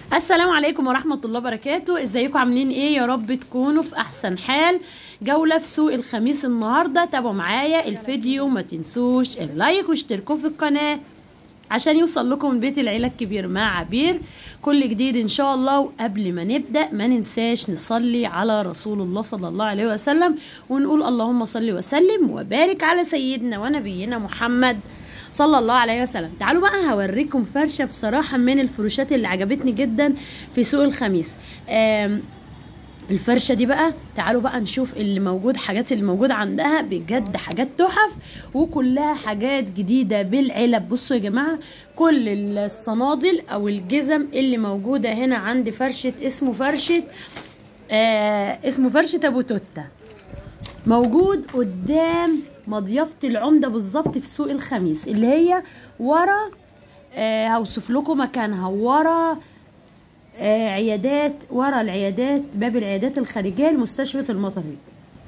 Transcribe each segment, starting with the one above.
السلام عليكم ورحمة الله وبركاته ازيكم عاملين ايه يا رب تكونوا في احسن حال جولة في سوق الخميس النهاردة تابعوا معايا الفيديو ما تنسوش اللايك واشتركوا في القناة عشان يوصل لكم من بيت العيلة الكبير مع عبير كل جديد ان شاء الله وقبل ما نبدأ ما ننساش نصلي على رسول الله صلى الله عليه وسلم ونقول اللهم صل وسلم وبارك على سيدنا ونبينا محمد صلى الله عليه وسلم تعالوا بقى هوريكم فرشه بصراحه من الفروشات اللي عجبتني جدا في سوق الخميس آم الفرشه دي بقى تعالوا بقى نشوف اللي موجود حاجات اللي موجوده عندها بجد حاجات تحف وكلها حاجات جديده بالعلب بصوا يا جماعه كل الصنادل او الجزم اللي موجوده هنا عند فرشه اسمه فرشه آه اسمه فرشه ابو توته موجود قدام مضيافة العمدة بالظبط في سوق الخميس اللي هي ورا آه هوصف لكم مكانها ورا آه عيادات ورا العيادات باب العيادات الخارجية لمستشفى المطرية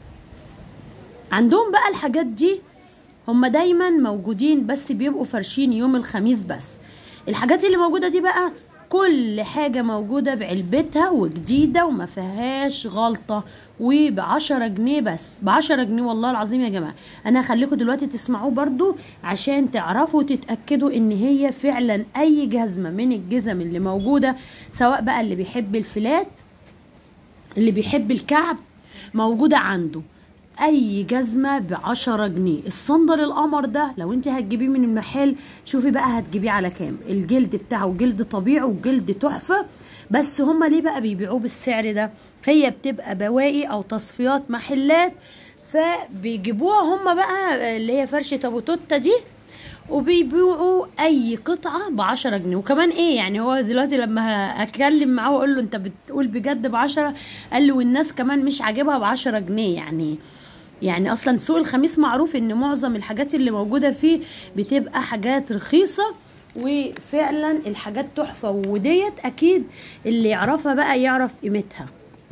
عندهم بقى الحاجات دي هم دايما موجودين بس بيبقوا فرشين يوم الخميس بس الحاجات اللي موجودة دي بقى كل حاجة موجودة بعلبتها وجديدة وما فيهاش غلطة وبعشرة جنيه بس بعشرة جنيه والله العظيم يا جماعة انا هخليكم دلوقتي تسمعوه برضو عشان تعرفوا تتأكدوا ان هي فعلا اي جزمة من الجزم اللي موجودة سواء بقى اللي بيحب الفلات اللي بيحب الكعب موجودة عنده اي جزمة بعشرة جنيه الصندل القمر ده لو انت هتجيبيه من المحل شوفي بقى هتجيبيه على كام الجلد بتاعه جلد طبيعي وجلد تحفة بس هما ليه بقى بيبيعوه بالسعر ده هي بتبقى بواقي او تصفيات محلات فبيجيبوها هما بقى اللي هي فرشة ابو توتة دي وبيبيعوا اي قطعة بعشرة جنيه وكمان ايه يعني هو دلوقتي لما اكلم معاه واقول له انت بتقول بجد بعشرة قال لي والناس كمان مش عاجبها بعشرة جنيه يعني يعني اصلا سوق الخميس معروف ان معظم الحاجات اللي موجودة فيه بتبقى حاجات رخيصة وفعلا الحاجات تحفة وديت اكيد اللي يعرفها بقى يعرف قيمتها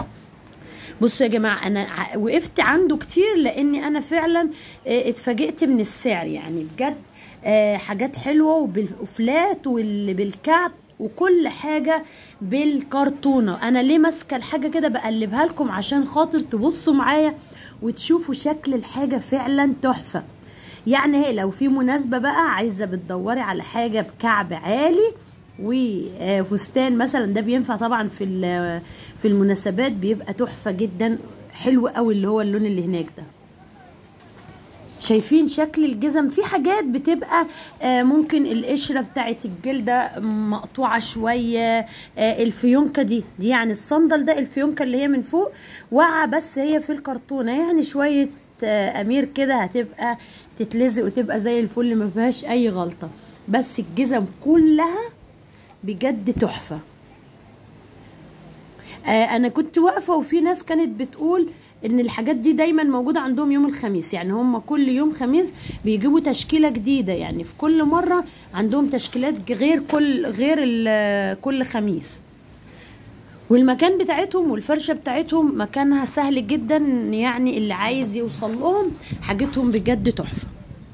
بصوا يا جماعه انا وقفت عنده كتير لاني انا فعلا اتفاجئت من السعر يعني بجد حاجات حلوه وبالفلات واللي بالكعب وكل حاجه بالكرتونه انا ليه ماسكه الحاجه كده بقلبها لكم عشان خاطر تبصوا معايا وتشوفوا شكل الحاجه فعلا تحفه يعني هي لو في مناسبه بقى عايزه بتدوري على حاجه بكعب عالي وفستان مثلا ده بينفع طبعا في في المناسبات بيبقى تحفه جدا حلو قوي اللي هو اللون اللي هناك ده شايفين شكل الجزم في حاجات بتبقى ممكن القشره بتاعت الجلده مقطوعه شويه الفيونكه دي دي يعني الصندل ده الفيونكه اللي هي من فوق واقعه بس هي في الكرتونه يعني شويه امير كده هتبقى تتلزق وتبقى زي الفل ما فيهاش اي غلطه بس الجزم كلها بجد تحفه آه انا كنت واقفه وفي ناس كانت بتقول ان الحاجات دي دايما موجوده عندهم يوم الخميس يعني هم كل يوم خميس بيجيبوا تشكيله جديده يعني في كل مره عندهم تشكيلات غير كل غير كل خميس والمكان بتاعتهم والفرشه بتاعتهم مكانها سهل جدا يعني اللي عايز يوصل لهم حاجتهم بجد تحفه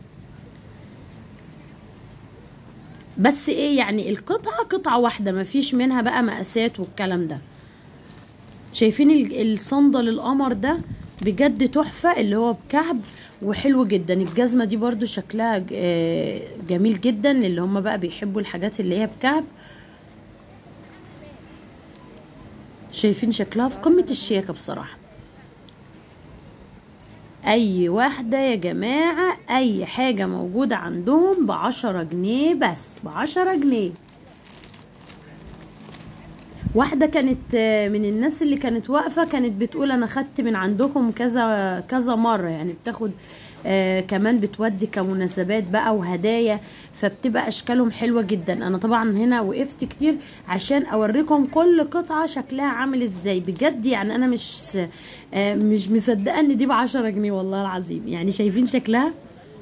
بس ايه يعني القطعة قطعة واحدة مفيش منها بقى مقاسات والكلام ده شايفين الصندل القمر ده بجد تحفة اللي هو بكعب وحلو جدا الجزمة دي برضو شكلها جميل جدا اللي هم بقى بيحبوا الحاجات اللي هي بكعب شايفين شكلها في قمة الشياكة بصراحة اي واحدة يا جماعة اي حاجة موجودة عندهم بعشرة جنيه بس بعشرة جنيه واحدة كانت من الناس اللي كانت واقفة كانت بتقول انا خدت من عندكم كذا كذا مرة يعني بتاخد آه كمان بتودي كمناسبات بقى وهدايا فبتبقى اشكالهم حلوه جدا انا طبعا هنا وقفت كتير عشان اوريكم كل قطعه شكلها عامل ازاي بجد يعني انا مش آه مش مصدقه ان دي بعشرة جنيه والله العظيم يعني شايفين شكلها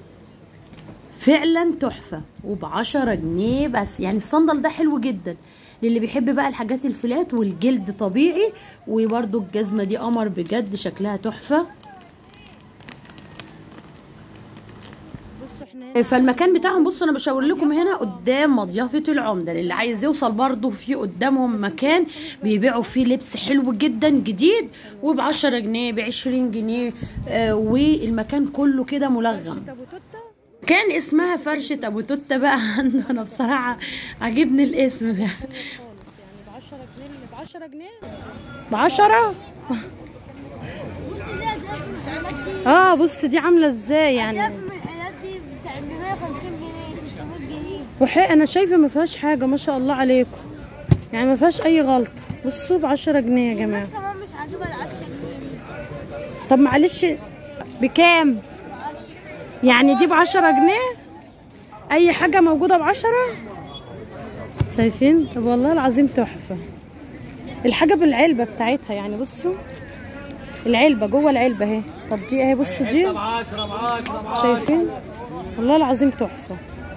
فعلا تحفه وبعشرة جنيه بس يعني الصندل ده حلو جدا للي بيحب بقى الحاجات الفلات والجلد طبيعي وبرده الجزمه دي قمر بجد شكلها تحفه فالمكان بتاعهم بصوا انا بشاور لكم هنا قدام مضيافه العمده اللي عايز يوصل برضو في قدامهم مكان بيبيعوا فيه لبس حلو جدا جديد وب 10 جنيه ب 20 جنيه آه والمكان كله كده ملغم كان اسمها فرشة أبو توتة بقى عنده أنا بصراحة عجبني الاسم ده ب 10 جنيه ب 10 جنيه بعشرة بصي ده ضعف من الحاجات دي اه بص دي عاملة ازاي يعني ضعف من الحاجات دي بتاع 150 جنيه 300 جنيه وحق انا شايفة ما فيهاش حاجة ما شاء الله عليكم يعني ما فيهاش اي غلطة بصوا بعشرة جنيه يا جماعة الناس كمان مش عاجبها ال 10 جنيه دي طب معلش بكام يعني دي بعشرة جنيه اي حاجة موجودة بعشرة شايفين طب والله العظيم تحفة الحاجة بالعلبة بتاعتها يعني بصوا العلبة جوه العلبة اهي طب دي اهي بصوا دي شايفين والله العظيم تحفة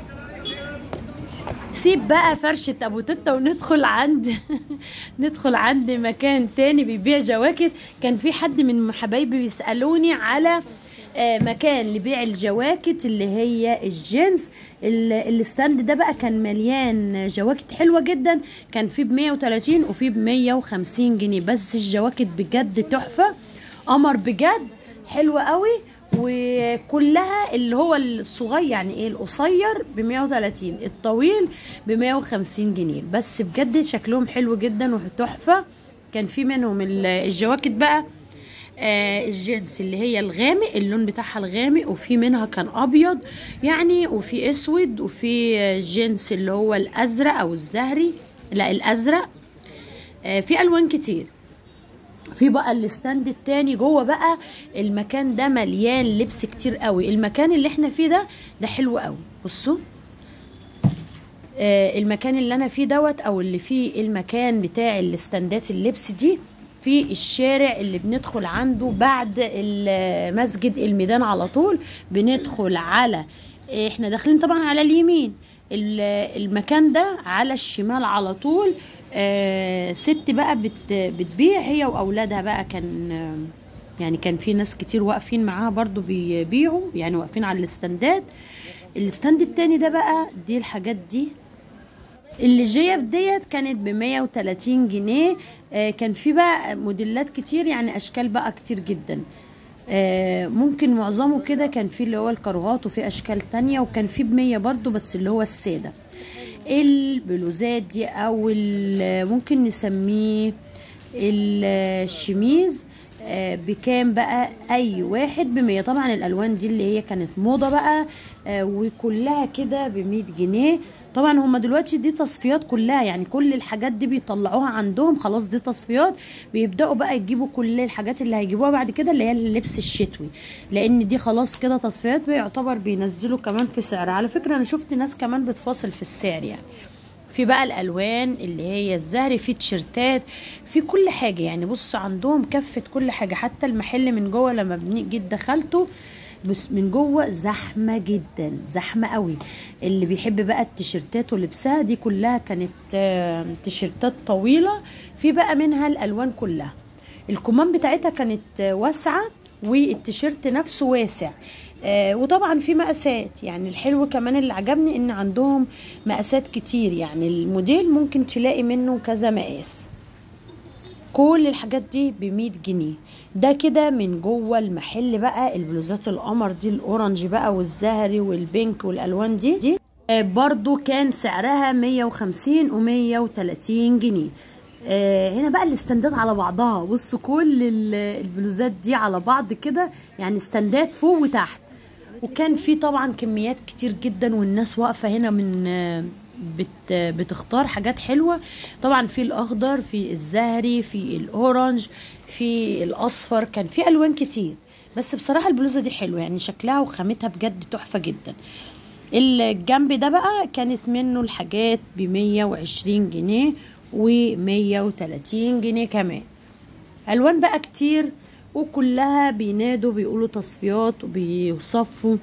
سيب بقى فرشة ابو توتة وندخل عند ندخل عند مكان تاني بيبيع جواكت كان في حد من حبايبي بيسألوني على آه، مكان لبيع الجواكت اللي هي الجينز ال- الستاند ده بقى كان مليان جواكت حلوة جدا كان في ب 130 وفي ب 150 جنيه بس الجواكت بجد تحفة قمر بجد حلوة قوي وكلها اللي هو الصغير يعني ايه القصير ب 130 الطويل ب 150 جنيه بس بجد شكلهم حلو جدا وتحفه كان في منهم ال- الجواكت بقى آه الجينز اللي هي الغامق اللون بتاعها الغامق وفي منها كان ابيض يعني وفي اسود وفي آه، جينز اللي هو الازرق او الزهري لا الازرق آه في الوان كتير في بقى الستاند التاني جوه بقى المكان ده مليان لبس كتير قوي المكان اللي احنا فيه ده ده حلو قوي بصوا آه المكان اللي انا فيه دوت او اللي فيه المكان بتاع الستاندات اللبس دي في الشارع اللي بندخل عنده بعد ال- مسجد الميدان على طول بندخل على آه، احنا داخلين طبعا على اليمين ال- المكان ده على الشمال على طول آه ست بقى بت بتبيع هي واولادها بقى كان آه، يعني كان في ناس كتير واقفين معاها برضو بيبيعوا يعني واقفين على الاستندات الستاند التاني ده بقى دي الحاجات دي اللي جيب ديت كانت ب 130 جنيه آه كان في بقى موديلات كتير يعني اشكال بقى كتير جدا آه ممكن معظمه كده كان في اللي هو الكاروهات وفي اشكال تانية وكان في بمية برضو بس اللي هو السادة البلوزات دي او ال- ممكن نسميه ال- الشميز آه، بكام بقى اي واحد بمية طبعا الالوان دي اللي هي كانت موضة بقى آه، وكلها كده بمية جنيه طبعا هما دلوقتي دي تصفيات كلها يعني كل الحاجات دي بيطلعوها عندهم خلاص دي تصفيات بيبداوا بقى يجيبوا كل الحاجات اللي هيجيبوها بعد كده اللي هي اللبس الشتوي لان دي خلاص كده تصفيات بيعتبر بينزلوا كمان في سعر على فكره انا شفت ناس كمان بتفاصل في السعر يعني في بقى الالوان اللي هي الزهري في تيشرتات في كل حاجه يعني بص عندهم كفه كل حاجه حتى المحل من جوه لما بني- جيت دخلته بس من جوه زحمه جدا زحمه قوي اللي بيحب بقى التيشيرتات ولبسها دي كلها كانت آه، تيشيرتات طويله في بقى منها الالوان كلها الكمام بتاعتها كانت آه، واسعه والتيشيرت نفسه واسع آه وطبعا في مقاسات يعني الحلو كمان اللي عجبني ان عندهم مقاسات كتير يعني الموديل ممكن تلاقي منه كذا مقاس كل الحاجات دي ب 100 جنيه ده كده من جوه المحل بقى البلوزات القمر دي الاورنج بقى والزهري والبينك والالوان دي دي آه، برضو كان سعرها 150 و 130 جنيه آه، هنا بقى الاستندات على بعضها بصوا كل ال- البلوزات دي على بعض كده يعني استندات فوق وتحت وكان في طبعا كميات كتير جدا والناس واقفه هنا من آه، بت بتختار حاجات حلوه طبعا في الاخضر في الزهري في الاورنج في الاصفر كان في الوان كتير بس بصراحه البلوزه دي حلوه يعني شكلها وخامتها بجد تحفه جدا الجنب ده بقى كانت منه الحاجات ب 120 جنيه و 130 جنيه كمان الوان بقى كتير وكلها بينادوا بيقولوا تصفيات وبيصفوا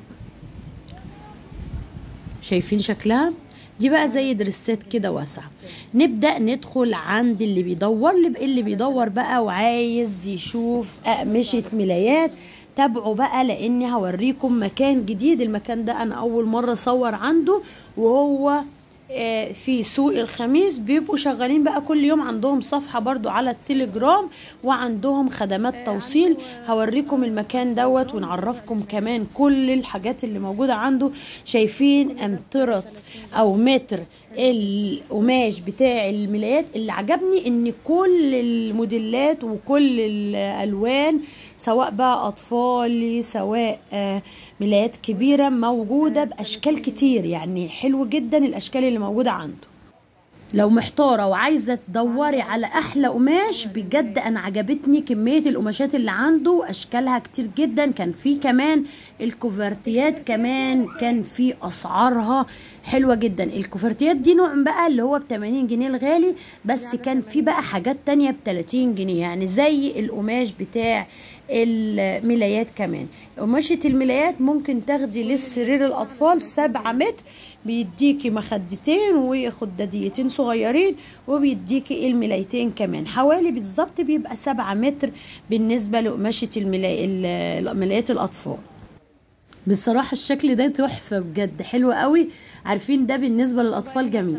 شايفين شكلها دي بقى زي درسات كده واسعة نبدأ ندخل عند اللي بيدور اللي اللي بيدور بقى وعايز يشوف أقمشة ملايات تابعوا بقى لاني هوريكم مكان جديد المكان ده انا اول مرة اصور عنده وهو آه، في سوق الخميس بيبقوا شغالين بقى كل يوم عندهم صفحة برضو على التليجرام وعندهم خدمات توصيل هوريكم المكان دوت ونعرفكم كمان كل الحاجات اللي موجودة عنده شايفين امترة او متر القماش بتاع الملايات اللي عجبني ان كل الموديلات وكل الالوان سواء بقى اطفالي سواء آه، ملايات كبيره موجوده باشكال كتير يعني حلو جدا الاشكال اللي موجوده عنده لو محتارة وعايزة تدوري على أحلى قماش بجد أنا عجبتني كمية القماشات اللي عنده وأشكالها كتير جدا كان في كمان الكوفرتيات كمان كان في أسعارها حلوة جدا الكوفرتيات دي نوع بقى اللي هو ب 80 جنيه الغالي بس كان في بقى حاجات تانية ب 30 جنيه يعني زي القماش بتاع الملايات كمان قماشة الملايات ممكن تاخدي للسرير الأطفال سبعة متر بيديكي مخدتين وخداديتين صغيرين وبيديكي الملايتين كمان حوالي بالظبط بيبقى سبعة متر بالنسبة لقماشة الملاي... ال- ملايات الأطفال بصراحة الشكل ده تحفة بجد حلو قوي عارفين ده بالنسبة للأطفال جميل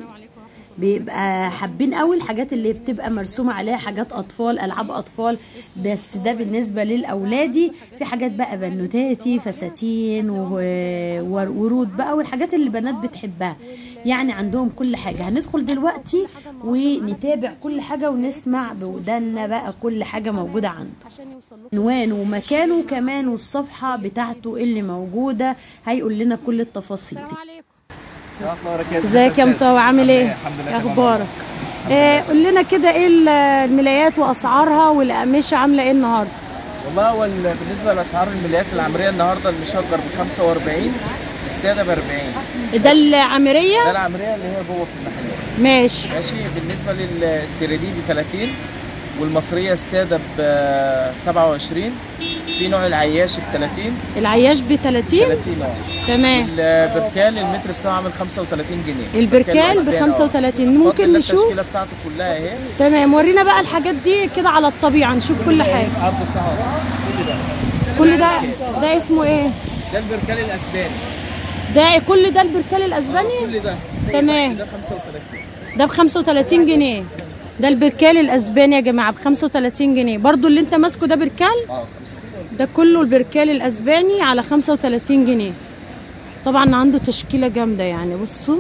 بيبقى حابين قوي الحاجات اللي بتبقى مرسومة عليها حاجات أطفال ألعاب أطفال بس ده بالنسبة للأولادي في حاجات بقى بنوتاتي فساتين و- ورود بقى والحاجات اللي البنات بتحبها يعني عندهم كل حاجة هندخل دلوقتي ونتابع كل حاجة ونسمع بودانا بقى كل حاجة موجودة عنده عشان يوصل له عنوانه ومكانه كمان والصفحة بتاعته اللي موجودة هيقول لنا كل التفاصيل دي السلام عليكم السلام الله وبركاته ازيك يا مطوع عامل ايه الحمد لله إيه تمام. اخبارك إيه قول لنا كده ايه ال- الملايات واسعارها والاقمشه عامله ايه النهارده والله هو ال- بالنسبه لاسعار الملايات العمريه النهارده المشجر ب 45 والساده ب 40 ده ده العمريه العمريه اللي هي جوه في المحلات ماشي ماشي بالنسبه للسيريدي ب 30 والمصريه الساده ب 27 في نوع العياش ب 30 العياش ب 30 30 اه تمام البركال المتر بتاعه عامل 35 جنيه البركال ب الأسبان، اه. 35 اتفضل ممكن نشوف التشكيله بتاعته كلها اهي تمام ورينا بقى الحاجات دي كده على الطبيعه نشوف كل حاجه العرض بتاعه كل ده كل ده ده اسمه ايه ده البركال الاسباني ده كل ده البركال الاسباني كل ده تمام. ده 35 ده ب 35 جنيه ده البركال الاسباني يا جماعه ب 35 جنيه برضو اللي انت ماسكه ده بركال اه 35 ده كله البركال الاسباني على 35 جنيه طبعا عنده تشكيله جامده يعني بصوا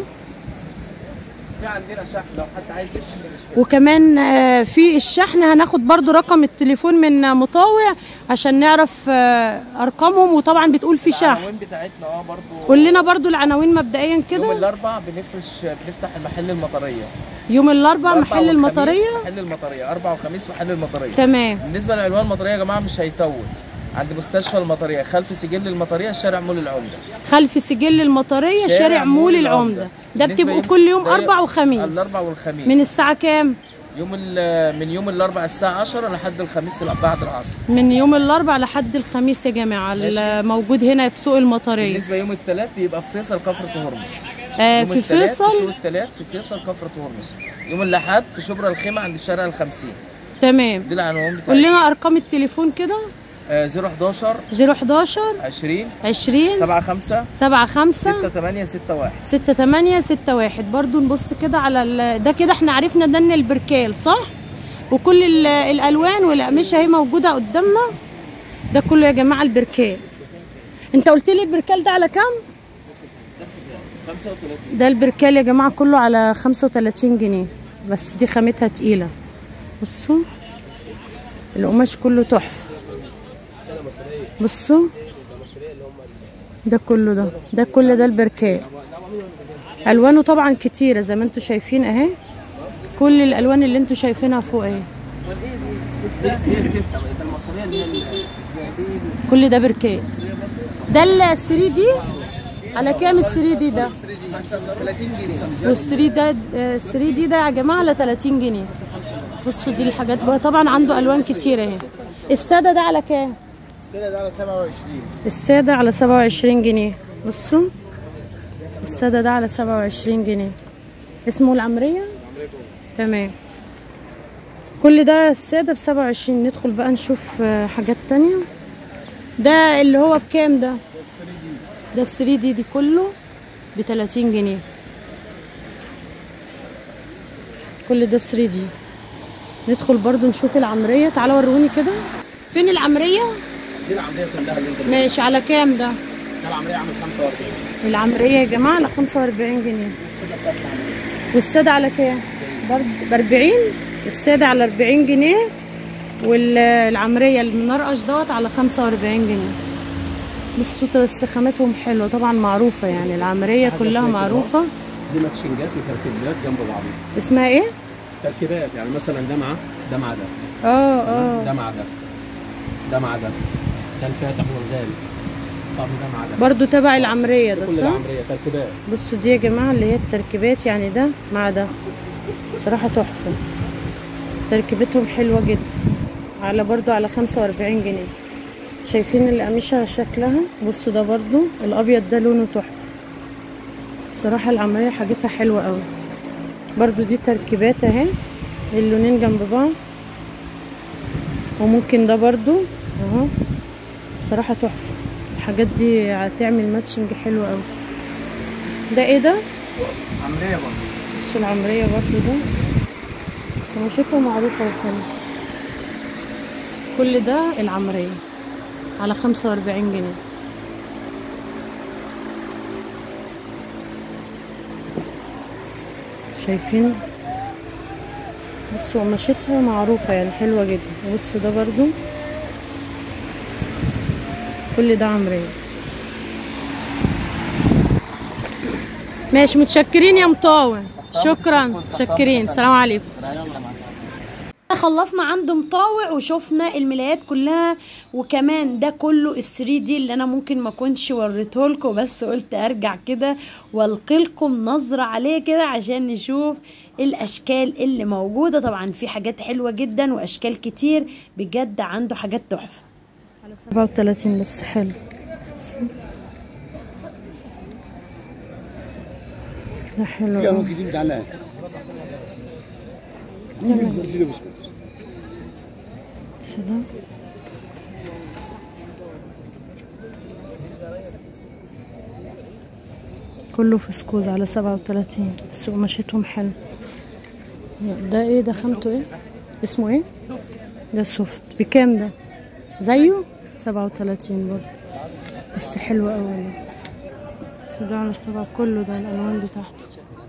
في عندنا شحن لو حد عايز يشحن يشحن وكمان آه، في الشحن هناخد برضو رقم التليفون من آه، مطاوع عشان نعرف آه، ارقامهم وطبعا بتقول في شحن العناوين بتاعتنا اه برضو قول لنا برضو العناوين مبدئيا يوم كده الاربع بنفرش بنفتح المحل المطريه يوم الاربع الأربع محل والخميس المطريه محل المطريه اربع وخميس محل المطريه تمام بالنسبه لعنوان المطريه يا جماعه مش هيطول عند مستشفى المطريه خلف سجل المطريه شارع مول العمده خلف سجل المطريه شارع مول العمده ده بالنسبة بتبقوا يوم- كل يوم ده اربع وخميس الاربع والخميس من الساعه كام يوم ال- من يوم الاربع الساعه 10 لحد الخميس بعد العصر من يوم الاربع لحد الخميس يا جماعه ماشي. الموجود هنا في سوق المطريه بالنسبه يوم الثلاث بيبقى في فيصل كفر هرمز آه يوم في التلات في سوق فيصل الثلاث في فيصل كفر هرمز يوم الاحد في شبرا الخيمه عند الشارع الخمسين تمام دي العنوان قول بتاعتي لنا ارقام التليفون كده آه 011 011 20 20 75 75 6861 6 8 6 1 برضو نبص كده على ال... ده كده احنا عرفنا ده ان البركال صح وكل ال... الالوان والاقمشه اهي موجوده قدامنا ده كله يا جماعه البركال انت قلت لي البركال ده على كام 35 ده البركال يا جماعه كله على 35 جنيه بس دي خامتها تقيله بصوا القماش كله تحفه بصوا ده كله ده ده كل ده البركال الوانه طبعا كتيره زي ما انتم شايفين اهي كل الالوان اللي انتم شايفينها فوق اهي هي ستة ده المصرية اللي هي الزجزاجية كل ده بركال ده ال 3 دي على كام ال 3 دي ده 35 جنيه وال 3 ده 3 دي ده يا جماعه على 30 جنيه بصوا دي الحاجات بقى طبعا عنده الوان كتيره اهي الساده ده على كام السنة ده على 27 الساده على 27 جنيه بصوا الساده ده على 27 جنيه اسمه العمريه تمام كل ده الساده ب 27 ندخل بقى نشوف آه، حاجات تانية ده اللي هو بكام ده ده ال 3 دي دي كله ب 30 جنيه كل ده 3 دي ندخل برضو نشوف العمرية تعالوا وروني كده فين العمرية دي العمليه كلها اللي انت ماشي على كام ده ده العمليه عامل 45 العمرية يا جماعة على 45 جنيه والسادة على كام ب 40 السادة على 40 جنيه والعمرية المنرقش دوت على 45 جنيه بصوا بس خامتهم حلوة طبعا معروفة يعني العمرية كلها معروفة دي ماتشنجات وتركيبات جنب بعض اسمها ايه؟ تركيبات يعني مثلا ده مع ده مع ده اه ده اه مع ده ده مع ده ده الفاتح والغالي طب ده مع ده برضو تبع العمرية ده كل صح؟ العمريه تركيبات بصوا دي يا جماعة اللي هي التركيبات يعني ده مع ده بصراحة تحفة تركيبتهم حلوة جدا على برضو على خمسة وأربعين جنيه شايفين القميشة شكلها بصوا ده برضو الأبيض ده لونه تحفة بصراحة العملية حاجتها حلوة قوي برضو دي تركيبات اهي اللونين جنب بعض وممكن ده برضو اهو بصراحة تحفة الحاجات دي هتعمل ماتشنج حلو قوي ده ايه ده؟ عمليه برضه بصوا العمرية برضو ده قماشتها معروفة وحلوة كل ده العمرية على خمسة وأربعين جنيه شايفين بصوا قماشتها معروفة يعني حلوة جدا بصوا ده برضو كل ده عمرية ماشي متشكرين يا مطاوع شكرا متشكرين السلام عليكم خلصنا عند مطاوع وشفنا الملايات كلها وكمان ده كله ال 3 دي اللي انا ممكن ما كنتش وريته لكم بس قلت ارجع كده والقي لكم نظره عليه كده عشان نشوف الاشكال اللي موجوده طبعا في حاجات حلوه جدا واشكال كتير بجد عنده حاجات تحفه على 37 بس حلو ده حلو فيها أوي. ممكن تعالى قولي بفرزيله بسكوت شباب كله فسكوز على سبعة وتلاتين بس قماشتهم حلو ده ايه ده خامته ايه اسمه ايه ده سوفت بكام ده زيه سبعة وتلاتين برضه بس حلو اوي والله. بس ده على سبعة كله ده الالوان بتاعته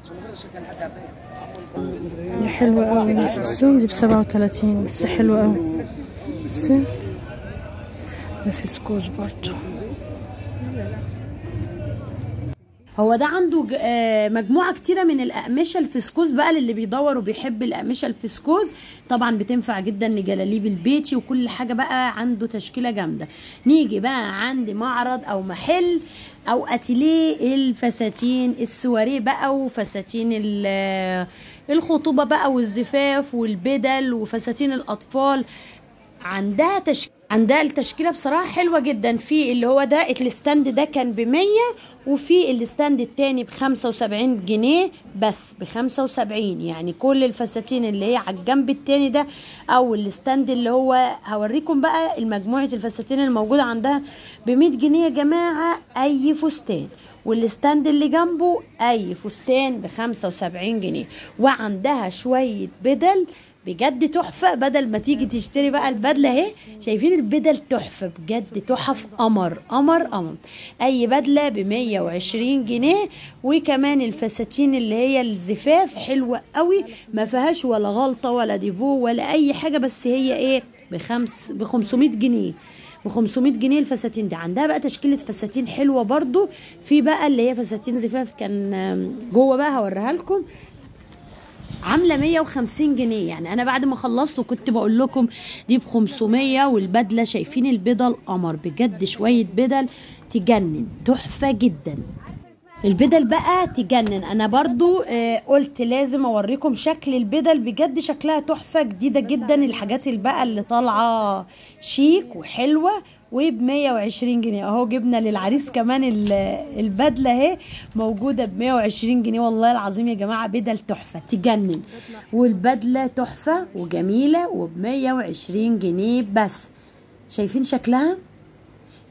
دي حلوة اوي بصوا دي بسبعة وتلاتين بس حلوة اوي بس ده فسكوز برضه هو ده عنده ج- آه، مجموعة كتيرة من الأقمشة الفسكوز بقى للي بيدور وبيحب الأقمشة الفسكوز طبعا بتنفع جدا لجلاليب البيتي وكل حاجة بقى عنده تشكيلة جامدة نيجي بقى عند معرض أو محل أو أتيليه الفساتين السواريه بقى وفساتين ال- الخطوبة بقى والزفاف والبدل وفساتين الأطفال عندها تش... عندها التشكيله بصراحه حلوه جدا في اللي هو ده الستاند ده كان ب 100 وفي الستاند التاني ب 75 جنيه بس ب 75 يعني كل الفساتين اللي هي على الجنب التاني ده او الستاند اللي هو هوريكم بقى المجموعه الفساتين الموجوده عندها ب 100 جنيه يا جماعه اي فستان والستاند اللي جنبه اي فستان ب 75 جنيه وعندها شويه بدل بجد تحفه بدل ما تيجي تشتري بقى البدله اهي شايفين البدل تحفه بجد تحف قمر قمر قمر اي بدله ب 120 جنيه وكمان الفساتين اللي هي الزفاف حلوه قوي ما فيهاش ولا غلطه ولا ديفو ولا اي حاجه بس هي ايه بخمس ب 500 جنيه ب 500 جنيه الفساتين دي عندها بقى تشكيله فساتين حلوه برضو في بقى اللي هي فساتين زفاف كان آم، جوه بقى هوريها لكم عامله 150 جنيه يعني انا بعد ما خلصت وكنت بقول لكم دي ب 500 والبدله شايفين البدل قمر بجد شويه بدل تجنن تحفه جدا البدل بقى تجنن انا برضو آه قلت لازم اوريكم شكل البدل بجد شكلها تحفه جديده جدا الحاجات اللي بقى اللي طالعه شيك وحلوه وب 120 جنيه اهو جبنا للعريس كمان ال- البدله اهي موجوده ب 120 جنيه والله العظيم يا جماعه بدل تحفه تجنن والبدله تحفه وجميله وب 120 جنيه بس شايفين شكلها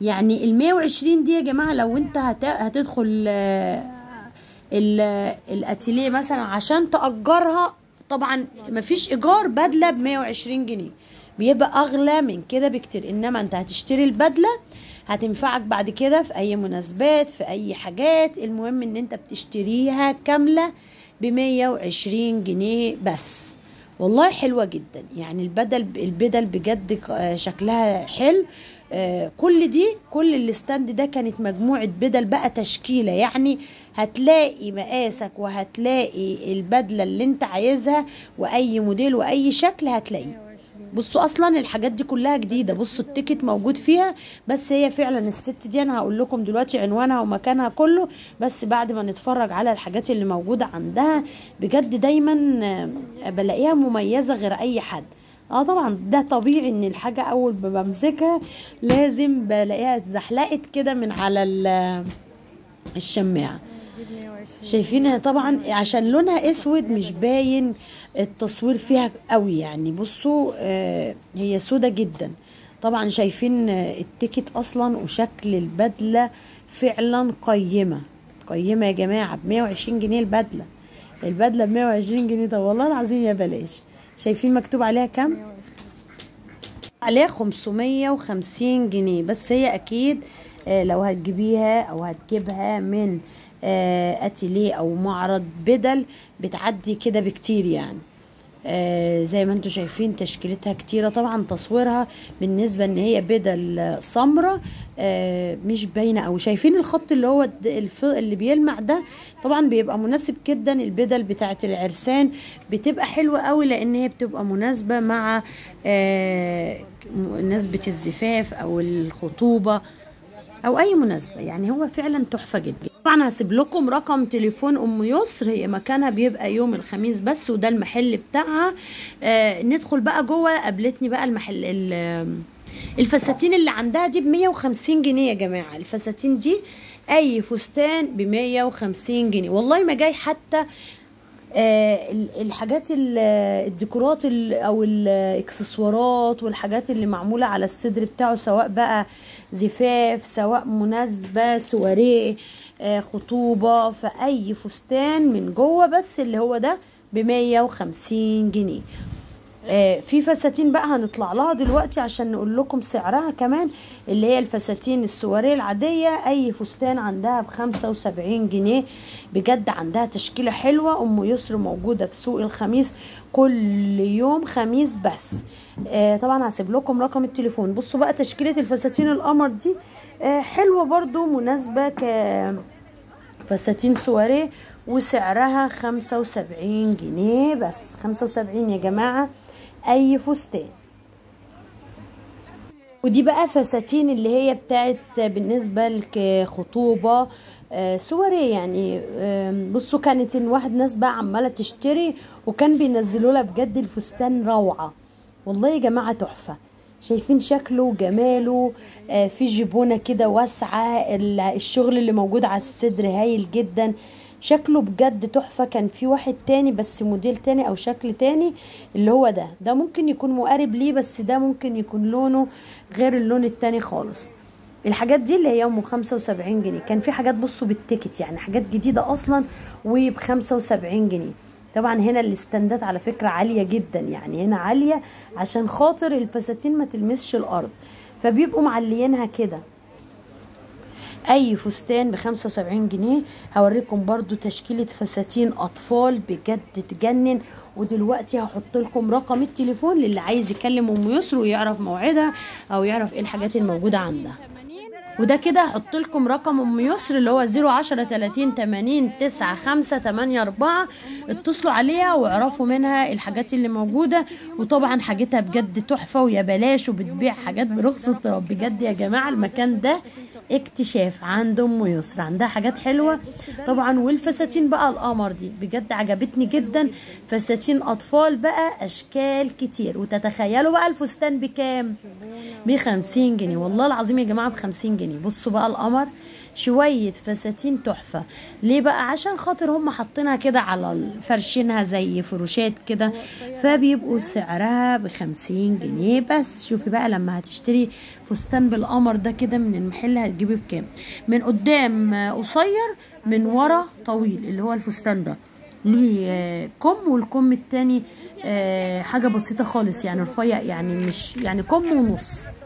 يعني ال 120 دي يا جماعه لو انت هت... هتدخل آه، ال- الاتيليه مثلا عشان تأجرها طبعا مفيش ايجار بدله ب 120 جنيه بيبقى اغلى من كده بكتير انما انت هتشتري البدله هتنفعك بعد كده في اي مناسبات في اي حاجات المهم ان انت بتشتريها كامله ب 120 جنيه بس والله حلوة جدا يعني البدل البدل بجد آه، شكلها حلو آه، كل دي كل الستاند ده كانت مجموعة بدل بقى تشكيلة يعني هتلاقي مقاسك وهتلاقي البدلة اللي انت عايزها واي موديل واي شكل هتلاقيه بصوا اصلا الحاجات دي كلها جديده بصوا التيكت موجود فيها بس هي فعلا الست دي انا هقول لكم دلوقتي عنوانها ومكانها كله بس بعد ما نتفرج على الحاجات اللي موجوده عندها بجد دايما آه، بلاقيها مميزه غير اي حد اه طبعا ده طبيعي ان الحاجه اول ما بمسكها لازم بلاقيها اتزحلقت كده من على ال- الشماعه شايفينها طبعا عشان لونها اسود مش باين التصوير فيها قوي يعني بصوا آه هي سودة جدا طبعا شايفين آه، التيكت اصلا وشكل البدلة فعلا قيمة قيمة يا جماعة ب 120 جنيه البدلة البدلة ب 120 جنيه طب والله العظيم يا بلاش شايفين مكتوب عليها كام عليها 550 جنيه بس هي اكيد آه، لو هتجيبيها او هتجيبها من آه، اتيليه او معرض بدل بتعدي كده بكتير يعني آه، زي ما انتم شايفين تشكيلتها كتيرة طبعا تصويرها بالنسبة ان هي بدل سمرة آه، مش باينة او شايفين الخط اللي هو الد- الف- اللي بيلمع ده طبعا بيبقى مناسب جدا البدل بتاعة العرسان بتبقى حلوة قوي لان هي بتبقى مناسبة مع آه، مناسبة الزفاف او الخطوبة او اي مناسبه يعني هو فعلا تحفه جدا طبعا هسيب لكم رقم تليفون ام يسر هي مكانها بيبقى يوم الخميس بس وده المحل بتاعها آه ندخل بقى جوه قابلتني بقى المحل ال- الفساتين اللي عندها دي ب 150 جنيه يا جماعه الفساتين دي اي فستان ب 150 جنيه والله ما جاي حتى آه، ال- الحاجات ال- الديكورات ال- او الاكسسوارات والحاجات اللي معموله على الصدر بتاعه سواء بقى زفاف سواء مناسبه سواريه آه، خطوبه فاي فستان من جوه بس اللي هو ده ب 150 جنيه آه، في فساتين بقى هنطلع لها دلوقتي عشان نقول لكم سعرها كمان اللي هي الفساتين السواريه العاديه اي فستان عندها ب 75 جنيه بجد عندها تشكيله حلوه ام يسر موجوده في سوق الخميس كل يوم خميس بس آه طبعا هسيب لكم رقم التليفون بصوا بقى تشكيله الفساتين القمر دي آه حلوه برضو مناسبه ك فساتين سواريه وسعرها خمسة وسبعين جنيه بس خمسة وسبعين يا جماعة أي فستان ودي بقى فساتين اللي هي بتاعت بالنسبة لخطوبة آه، سواري يعني آم، بصوا كانت إن واحد ناس بقى عمالة تشتري وكان بينزلوا لها بجد الفستان روعة والله يا جماعة تحفة شايفين شكله وجماله آه، في جبونة كده واسعة ال- الشغل اللي موجود على الصدر هايل جدا شكله بجد تحفة كان في واحد تاني بس موديل تاني او شكل تاني اللي هو ده ده ممكن يكون مقارب ليه بس ده ممكن يكون لونه غير اللون التاني خالص الحاجات دي اللي هي ام 75 جنيه كان في حاجات بصوا بالتيكت يعني حاجات جديدة اصلا وب 75 جنيه طبعا هنا الاستندات على فكرة عالية جدا يعني هنا عالية عشان خاطر الفساتين ما تلمسش الارض فبيبقوا معليينها كده اي فستان ب 75 جنيه هوريكم برضو تشكيلة فساتين اطفال بجد تجنن ودلوقتي هحط لكم رقم التليفون للي عايز يكلم ام يسر ويعرف موعدها او يعرف ايه الحاجات الموجودة عندها وده كده هحط لكم رقم ام يسر اللي هو 010 30 80 9 5 8 4 اتصلوا عليها واعرفوا منها الحاجات اللي موجوده وطبعا حاجتها بجد تحفه ويا بلاش وبتبيع حاجات برخص التراب بجد يا جماعه المكان ده اكتشاف عند ام يسر عندها حاجات حلوه طبعا والفساتين بقى القمر دي بجد عجبتني جدا فساتين اطفال بقى اشكال كتير وتتخيلوا بقى الفستان بكام ب 50 جنيه والله العظيم يا جماعه ب 50 جنيه بصوا بقى القمر شوية فساتين تحفة ليه بقى عشان خاطر هم حاطينها كده على ال- فرشينها زي فروشات كده فبيبقوا سعرها بخمسين جنيه بس شوفي بقى لما هتشتري فستان بالقمر ده كده من المحل هتجيبه بكام من قدام آه، قصير من ورا طويل اللي هو الفستان ده ليه آه، كم والكم التاني آه، حاجة بسيطة خالص يعني رفيع يعني مش يعني كم ونص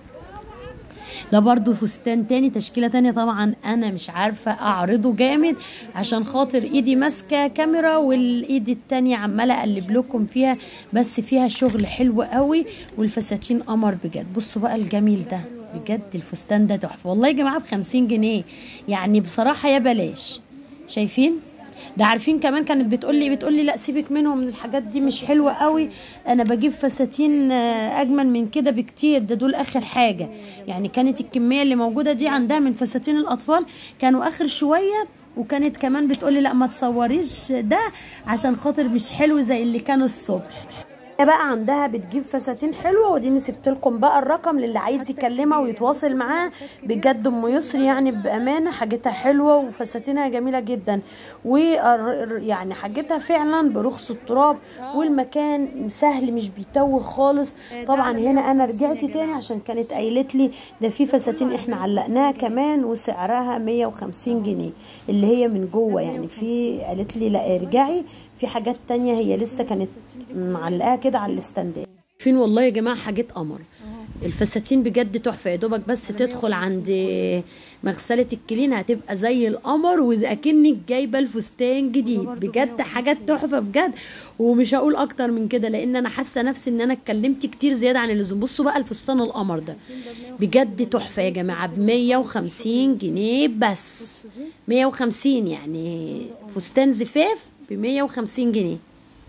ده برضو فستان تاني تشكيلة تانية طبعا انا مش عارفة اعرضه جامد عشان خاطر ايدي ماسكة كاميرا والايد التانية عمالة اقلب لكم فيها بس فيها شغل حلو قوي والفساتين قمر بجد بصوا بقى الجميل ده بجد الفستان ده تحفة والله يا جماعة بخمسين جنيه يعني بصراحة يا بلاش شايفين ده عارفين كمان كانت بتقولي بتقولي لا سيبك منهم الحاجات دي مش حلوه قوي انا بجيب فساتين آه، اجمل من كده بكتير ده دول اخر حاجه يعني كانت الكميه اللي موجوده دي عندها من فساتين الاطفال كانوا اخر شويه وكانت كمان بتقولي لا ما تصوريش ده عشان خاطر مش حلو زي اللي كان الصبح هي بقى عندها بتجيب فساتين حلوه ودي سبت لكم بقى الرقم للي عايز يكلمها ويتواصل معاها بجد ام يسري يعني بامانه حاجتها حلوه وفساتينها جميله جدا و يعني حاجتها فعلا برخص التراب والمكان سهل مش بيتوه خالص طبعا هنا انا رجعت تاني عشان كانت قايلت لي ده في فساتين احنا علقناها كمان وسعرها 150 جنيه اللي هي من جوه يعني في قالت لي لا ارجعي في حاجات تانية هي لسه كانت معلقاها كده على الاستندات فين والله يا جماعة حاجات قمر الفساتين بجد تحفة يا دوبك بس تدخل عند مغسلة الكلين هتبقى زي القمر وأكنك جايبة الفستان جديد بجد حاجات تحفة بجد ومش هقول أكتر من كده لأن أنا حاسة نفسي إن أنا اتكلمت كتير زيادة عن اللزوم بصوا بقى الفستان القمر ده بجد تحفة يا جماعة ب 150 جنيه بس 150 يعني فستان زفاف ب 150 جنيه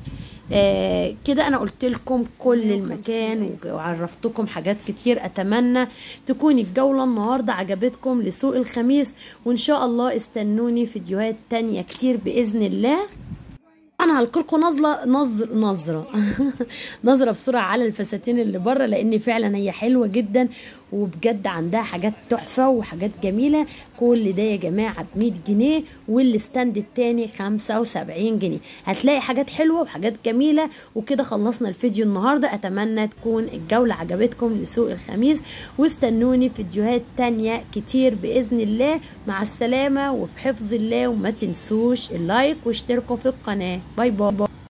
آه كده انا قلت لكم كل المكان وعرفتكم حاجات كتير اتمنى تكون الجولة النهاردة عجبتكم لسوق الخميس وان شاء الله استنوني فيديوهات تانية كتير باذن الله انا هلقلكم نظره نظر نظره نظره بسرعه على الفساتين اللي بره لان فعلا هي حلوه جدا وبجد عندها حاجات تحفه وحاجات جميله كل ده يا جماعه ب 100 جنيه والستاند التاني 75 جنيه هتلاقي حاجات حلوه وحاجات جميله وكده خلصنا الفيديو النهارده اتمنى تكون الجوله عجبتكم لسوق الخميس واستنوني فيديوهات تانية كتير باذن الله مع السلامه وفي حفظ الله وما تنسوش اللايك واشتركوا في القناه باي باي